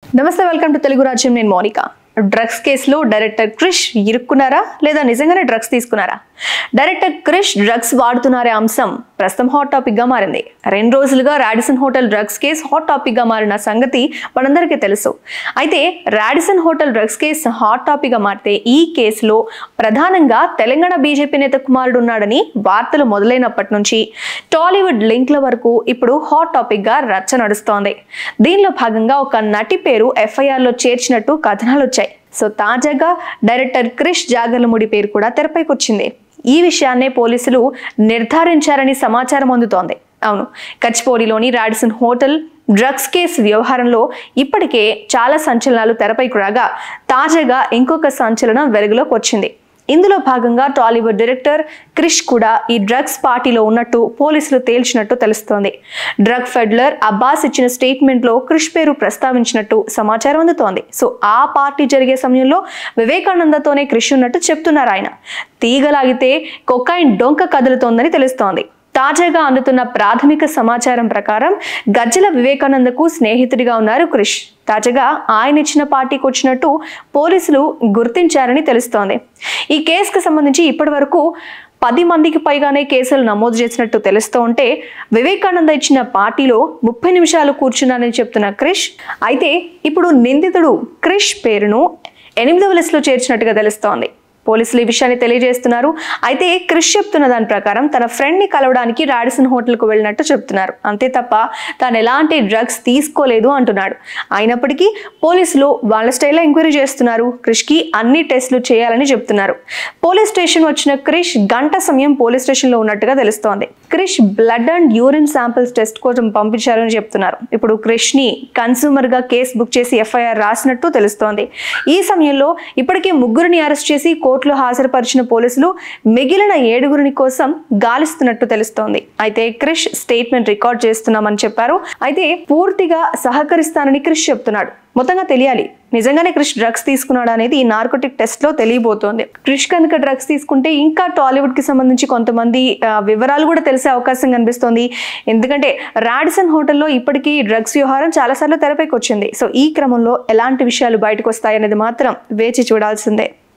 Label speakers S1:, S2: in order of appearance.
S1: నమస్తే welcome to Telugu Rajyam నేను Monika drugs కేసులో డైరెక్టర్ క్రిష్ ఇరుక్కున్నారా లేదా నిజంగానే డ్రగ్స్ తీసుకున్నారా డైరెక్టర్ క్రిష్ డ్రగ్స్ వాడుతున్నారే అంశం ప్రస్తుతం హాట్ టాపిక్ గా మారింది రెండు రోజులుగా Radisson hotel drugs case hot topic గా మారిన సంగతి మనందరికీ తెలుసు అయితే Radisson hotel drugs case hot topic గా మారితే ఈ కేసులో ప్రధానంగా తెలంగాణ బీజేపీ నేత కుమారుడు ఉన్నాడని వార్తలు మొదలైనప్పటి నుంచి టాలీవుడ్ లింక్ల వరకు ఇప్పుడు హాట్ టాపిక్ గా రచ్చ నడుస్తోంది దీనిలో భాగంగా ఒక నటి పేరు ఎఫ్ఐఆర్ లో చేర్చినట్టు కథనాలు వచ్చాయి సో తాజాగా డైరెక్టర్ క్రిష్ జాగర్లముడి పేరు కూడా తెరపైకి వచ్చింది ఈ విషయాన్నే పోలీసులు నిర్ధారించారని సమాచారం అందుతోంది అవును కచ్పోడిలోని రాడిసన్ హోటల్ డ్రగ్స్ కేసు వ్యవహారంలో ఇప్పటికే చాలా సంచలనాలు తెరపైకి రాగా తాజాగా ఇంకొక సంచలనం వెలుగులోకి వచ్చింది ఇందులో భాగంగా టాలీవుడ్ డైరెక్టర్ క్రిష్ కూడా ఈ డ్రగ్స్ పార్టీలో ఉన్నట్టు పోలీసులు తేల్చినట్టు తెలుస్తోంది డ్రగ్ ఫెడ్లర్ అబ్బాస్ ఇచ్చిన స్టేట్మెంట్లో క్రిష్ పేరు ప్రస్తావించినట్టు సమాచారం అందుతోంది సో ఆ పార్టీ జరిగే సమయంలో వివేకానందతోనే క్రిష్ ఉన్నట్టు చెప్తున్నారు ఆయన తీగలాగితే కొకైన్ డొంక కదులుతోందని తెలుస్తోంది తాజాగా అందుతున్న ప్రాథమిక సమాచారం ప్రకారం గజ్జల వివేకానందకు స్నేహితుడిగా ఉన్నారు క్రిష్ తాజాగా ఆయన ఇచ్చిన పార్టీకి వచ్చినట్టు పోలీసులు గుర్తించారని తెలుస్తోంది ఈ కేసుకు సంబంధించి ఇప్పటి వరకు పది మందికి పైగానే కేసులు నమోదు చేసినట్టు తెలుస్తూ ఉంటే వివేకానంద ఇచ్చిన పార్టీలో ముప్పై నిమిషాలు కూర్చున్నానని చెప్తున్న క్రిష్ అయితే ఇప్పుడు నిందితుడు క్రిష్ పేరును ఎనిమిదవ లిస్టులో చేర్చినట్టుగా తెలుస్తోంది పోలీసులు ఈ విషయాన్ని తెలియజేస్తున్నారు అయితే క్రిష్ చెప్తున్న దాని ప్రకారం తన ఫ్రెండ్ ని కలవడానికి రాడిసన్ హోటల్కు వెళ్ళినట్టు చెప్తున్నారు అంతే తప్ప తాను ఎలాంటి డ్రగ్స్ తీసుకోలేదు అంటున్నాడు అయినప్పటికీ పోలీసులు వాళ్ళ స్టైల్లో ఎంక్వైరీ చేస్తున్నారు క్రిష్ కి అన్ని టెస్టులు చేయాలని చెప్తున్నారు పోలీస్ స్టేషన్ వచ్చిన క్రిష్ గంట సమయం పోలీస్ స్టేషన్ లో ఉన్నట్టుగా తెలుస్తోంది Krish blood and urine samples test కోసం పంపించారని చెప్తున్నారు ఇప్పుడు క్రిష్ ని కన్సూమర్ గా కేసు బుక్ చేసి ఎఫ్ఐఆర్ రాసినట్టు తెలుస్తోంది ఈ సమయంలో ఇప్పటికే ముగ్గురిని అరెస్ట్ చేసి కోర్టులో హాజరుపరిచిన పోలీసులు మిగిలిన ఏడుగురిని కోసం గాలిస్తున్నట్టు తెలుస్తోంది అయితే క్రిష్ స్టేట్మెంట్ రికార్డ్ చేస్తున్నామని చెప్పారు అయితే పూర్తిగా సహకరిస్తానని క్రిష్ చెప్తున్నాడు మొత్తంగా తెలియాలి నిజంగానే క్రిష్ డ్రగ్స్ తీసుకున్నాడు అనేది ఈ నార్కోటిక్ టెస్ట్ లో తెలియబోతోంది క్రిష్ కనుక డ్రగ్స్ తీసుకుంటే ఇంకా టాలీవుడ్ కి సంబంధించి కొంతమంది ఆ, వివరాలు కూడా తెలిసే అవకాశం కనిపిస్తోంది ఎందుకంటే రాడిసన్ హోటల్లో ఇప్పటికీ డ్రగ్స్ వ్యవహారం చాలాసార్లు తెరపైకి వచ్చింది సో ఈ క్రమంలో ఎలాంటి విషయాలు బయటకు వస్తాయనేది మాత్రం వేచి చూడాల్సిందే